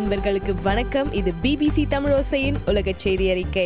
அன்பர்களுக்கு வணக்கம் இது பிபிசி தமிழோசையின் உலக செய்தி அறிக்கை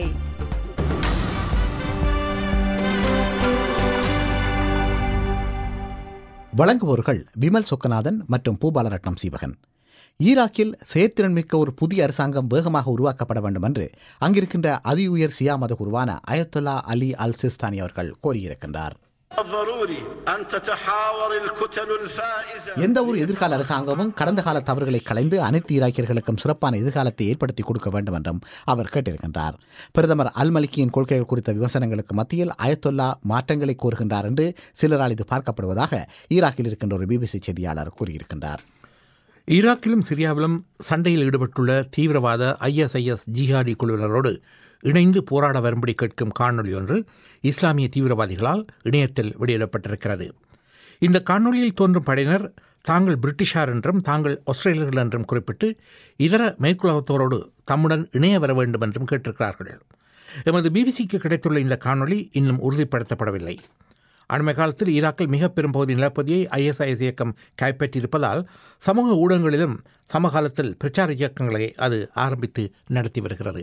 வழங்குவோர்கள் விமல் சொக்கநாதன் மற்றும் பூபாலரட்னம் சீவகன் ஈராக்கில் செயற்திறன்மிக்க ஒரு புதிய அரசாங்கம் வேகமாக உருவாக்கப்பட வேண்டும் என்று அங்கிருக்கின்ற அதி உயர் சியா மத குருவான அயத்துல்லா அலி அல் சிஸ்தானி அவர்கள் கோரியிருக்கின்றார் ضروري أن تتحاور الكتل الفائزة எந்த ஒரு எதிர்கால அரசாங்கமும் கடந்த கால தவறுகளை களைந்து அனைத்து ஈராக்கியர்களுக்கும் சிறப்பான எதிர்காலத்தை ஏற்படுத்தி கொடுக்க வேண்டும் என்றும் அவர் கேட்டிருக்கின்றார் பிரதமர் அல் மலிக்கியின் கொள்கைகள் குறித்த விமர்சனங்களுக்கு மத்தியில் அயத்தொல்லா மாற்றங்களை கோருகின்றார் என்று சிலரால் இது பார்க்கப்படுவதாக ஈராக்கில் இருக்கின்ற ஒரு பிபிசி செய்தியாளர் கூறியிருக்கின்றார் ஈராக்கிலும் சிரியாவிலும் சண்டையில் ஈடுபட்டுள்ள தீவிரவாத ஐஎஸ்ஐஎஸ் ஜிஹாடி குழுவினரோடு இணைந்து போராட வரும்படி கேட்கும் காணொளி ஒன்று இஸ்லாமிய தீவிரவாதிகளால் இணையத்தில் வெளியிடப்பட்டிருக்கிறது இந்த காணொளியில் தோன்றும் படையினர் தாங்கள் பிரிட்டிஷார் என்றும் தாங்கள் ஆஸ்திரேலியர்கள் என்றும் குறிப்பிட்டு இதர மேற்குலகத்தோரோடு தம்முடன் இணைய வர வேண்டும் என்றும் கேட்டிருக்கிறார்கள் எமது பிபிசிக்கு கிடைத்துள்ள இந்த காணொளி இன்னும் உறுதிப்படுத்தப்படவில்லை அண்மை காலத்தில் ஈராக்கில் மிக பெரும்பகுதி நிலப்பகுதியை ஐஎஸ்ஐஎஸ் இயக்கம் கைப்பற்றியிருப்பதால் சமூக ஊடகங்களிலும் சமகாலத்தில் பிரச்சார இயக்கங்களை அது ஆரம்பித்து நடத்தி வருகிறது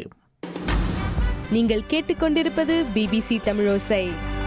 நீங்கள் கேட்டுக்கொண்டிருப்பது பிபிசி தமிழோசை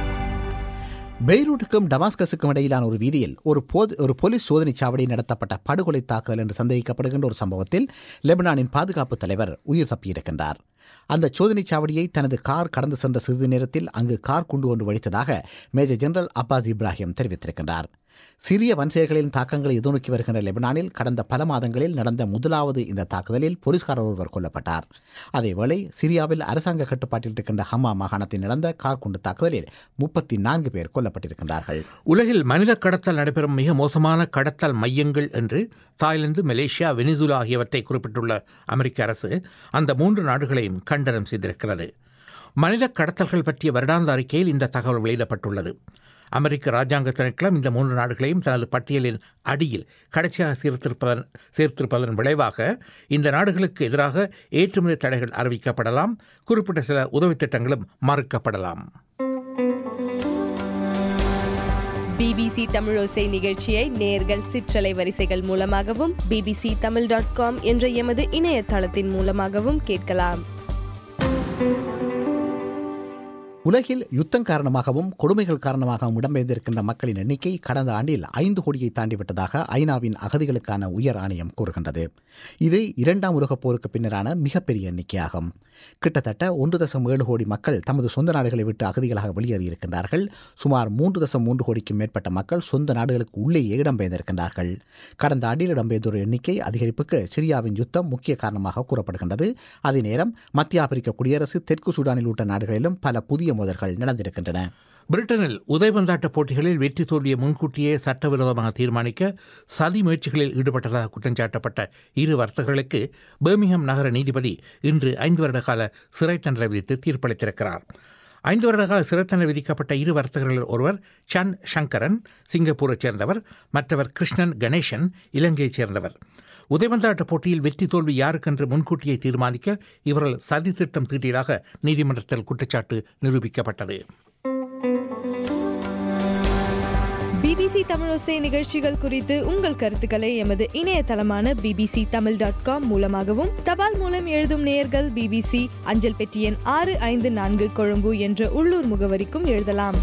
பெய்ரூட்டுக்கும் டமாஸ்கஸுக்கும் இடையிலான ஒரு வீதியில் ஒரு போது ஒரு போலீஸ் சோதனை சாவடி நடத்தப்பட்ட படுகொலை தாக்குதல் என்று சந்தேகிக்கப்படுகின்ற ஒரு சம்பவத்தில் லெபனானின் பாதுகாப்பு தலைவர் உயிர் தப்பியிருக்கின்றார் அந்த சோதனை சாவடியை தனது கார் கடந்து சென்ற சிறிது நேரத்தில் அங்கு கார் குண்டு ஒன்று வெடித்ததாக மேஜர் ஜெனரல் அப்பாஸ் இப்ராஹிம் தெரிவித்திருக்கின்றார் சிறிய வன்செயல்களின் தாக்கங்களை எதிர்நோக்கி வருகின்ற லெபனானில் கடந்த பல மாதங்களில் நடந்த முதலாவது இந்த தாக்குதலில் போலீஸ்காரர் ஒருவர் கொல்லப்பட்டார் அதேவேளை சிரியாவில் அரசாங்க கட்டுப்பாட்டில் இருக்கின்ற ஹமா மாகாணத்தில் நடந்த கார் குண்டு தாக்குதலில் முப்பத்தி நான்கு பேர் கொல்லப்பட்டிருக்கின்றார்கள் உலகில் மனித கடத்தல் நடைபெறும் மிக மோசமான கடத்தல் மையங்கள் என்று தாய்லாந்து மலேசியா வெனிசுலா ஆகியவற்றை குறிப்பிட்டுள்ள அமெரிக்க அரசு அந்த மூன்று நாடுகளையும் கண்டனம் செய்திருக்கிறது மனித கடத்தல்கள் பற்றிய வருடாந்த அறிக்கையில் இந்த தகவல் வெளியிடப்பட்டுள்ளது அமெரிக்க ராஜாங்க திணைக்களம் இந்த மூன்று நாடுகளையும் தனது பட்டியலின் அடியில் கடைசியாக சேர்த்திருப்பதன் சேர்த்திருப்பதன் விளைவாக இந்த நாடுகளுக்கு எதிராக ஏற்றுமதி தடைகள் அறிவிக்கப்படலாம் குறிப்பிட்ட சில உதவித் திட்டங்களும் மறுக்கப்படலாம் பிபிசி தமிழோசை நிகழ்ச்சியை நேர்கள் சிற்றலை வரிசைகள் மூலமாகவும் பிபிசி தமிழ் டாட் காம் என்ற எமது இணையதளத்தின் மூலமாகவும் கேட்கலாம் உலகில் யுத்தம் காரணமாகவும் கொடுமைகள் காரணமாகவும் இடம்பெயர்ந்திருக்கின்ற மக்களின் எண்ணிக்கை கடந்த ஆண்டில் ஐந்து கோடியை தாண்டிவிட்டதாக ஐநாவின் அகதிகளுக்கான உயர் ஆணையம் கூறுகின்றது இது இரண்டாம் உலகப் போருக்கு பின்னரான மிகப்பெரிய எண்ணிக்கையாகும் கிட்டத்தட்ட ஒன்று தசம் ஏழு கோடி மக்கள் தமது சொந்த நாடுகளை விட்டு அகதிகளாக வெளியேறியிருக்கின்றார்கள் சுமார் மூன்று தசம் மூன்று கோடிக்கும் மேற்பட்ட மக்கள் சொந்த நாடுகளுக்கு உள்ளேயே இடம்பெயர்ந்திருக்கின்றார்கள் கடந்த ஆண்டில் இடம்பெயர்ந்தோர் எண்ணிக்கை அதிகரிப்புக்கு சிரியாவின் யுத்தம் முக்கிய காரணமாக கூறப்படுகின்றது அதே நேரம் மத்திய ஆப்பிரிக்க குடியரசு தெற்கு சூடானில் உள்ள நாடுகளிலும் பல புதிய மோதல்கள் நடந்திருக்கின்றன பிரிட்டனில் உதைபந்தாட்ட போட்டிகளில் வெற்றி தோல்வியை முன்கூட்டியே சட்டவிரோதமாக தீர்மானிக்க சதி முயற்சிகளில் ஈடுபட்டதாக குற்றஞ்சாட்டப்பட்ட இரு வர்த்தகர்களுக்கு பர்மிங்ஹாம் நகர நீதிபதி இன்று ஐந்து வருட கால சிறை தண்டனை விதித்து தீர்ப்பளித்திருக்கிறார் ஐந்து வருட கால சிறை தண்டனை விதிக்கப்பட்ட இரு வர்த்தகர்களில் ஒருவர் சன் சங்கரன் சிங்கப்பூரைச் சேர்ந்தவர் மற்றவர் கிருஷ்ணன் கணேசன் இலங்கையைச் சேர்ந்தவர் உதைபந்தாட்ட போட்டியில் வெற்றி தோல்வி யாருக்கென்று முன்கூட்டியே தீர்மானிக்க இவர்கள் சதி திட்டம் தீட்டியதாக நீதிமன்றத்தில் குற்றச்சாட்டு நிரூபிக்கப்பட்டது பிபிசி தமிழோசை நிகழ்ச்சிகள் குறித்து உங்கள் கருத்துக்களை எமது இணையதளமான பிபிசி தமிழ் டாட் காம் மூலமாகவும் தபால் மூலம் எழுதும் நேயர்கள் பிபிசி அஞ்சல் பெட்டி எண் ஆறு ஐந்து நான்கு கொழும்பு என்ற உள்ளூர் முகவரிக்கும் எழுதலாம்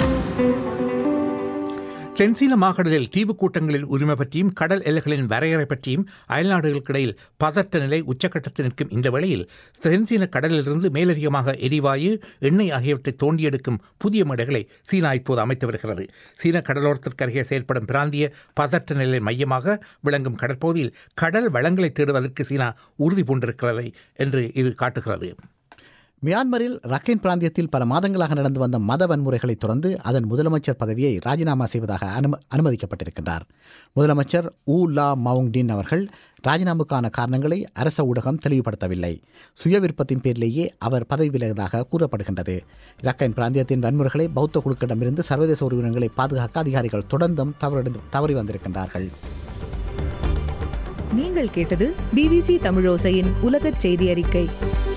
தென்சீன மாகடலில் தீவு கூட்டங்களின் உரிமை பற்றியும் கடல் எல்லைகளின் வரையறை பற்றியும் அயல்நாடுகளுக்கிடையில் பதட்ட நிலை உச்சக்கட்டத்தில் நிற்கும் இந்த வேளையில் தென்சீன கடலிலிருந்து மேலதிகமாக எரிவாயு எண்ணெய் ஆகியவற்றை தோண்டியெடுக்கும் புதிய மேடைகளை சீனா இப்போது அமைத்து வருகிறது சீன கடலோரத்திற்கு அருகே செயல்படும் பிராந்திய பதட்ட நிலை மையமாக விளங்கும் கடற்பகுதியில் கடல் வளங்களை தேடுவதற்கு சீனா உறுதி பூண்டிருக்கிறது என்று இது காட்டுகிறது மியான்மரில் ரக்கைன் பிராந்தியத்தில் பல மாதங்களாக நடந்து வந்த மத வன்முறைகளைத் தொடர்ந்து அதன் முதலமைச்சர் பதவியை ராஜினாமா செய்வதாக அனும அனுமதிக்கப்பட்டிருக்கின்றார் முதலமைச்சர் ஊ லா மவுங் டின் அவர்கள் ராஜினாமுக்கான காரணங்களை அரச ஊடகம் தெளிவுபடுத்தவில்லை சுய விருப்பத்தின் பேரிலேயே அவர் பதவி விலகுவதாக கூறப்படுகின்றது ரக்கைன் பிராந்தியத்தின் வன்முறைகளை பௌத்த குழுக்களிடமிருந்து சர்வதேச உறவினர்களை பாதுகாக்க அதிகாரிகள் தொடர்ந்தும் தவறு தவறி வந்திருக்கின்றார்கள் நீங்கள் கேட்டது பிபிசி தமிழோசையின் உலகச் செய்தி அறிக்கை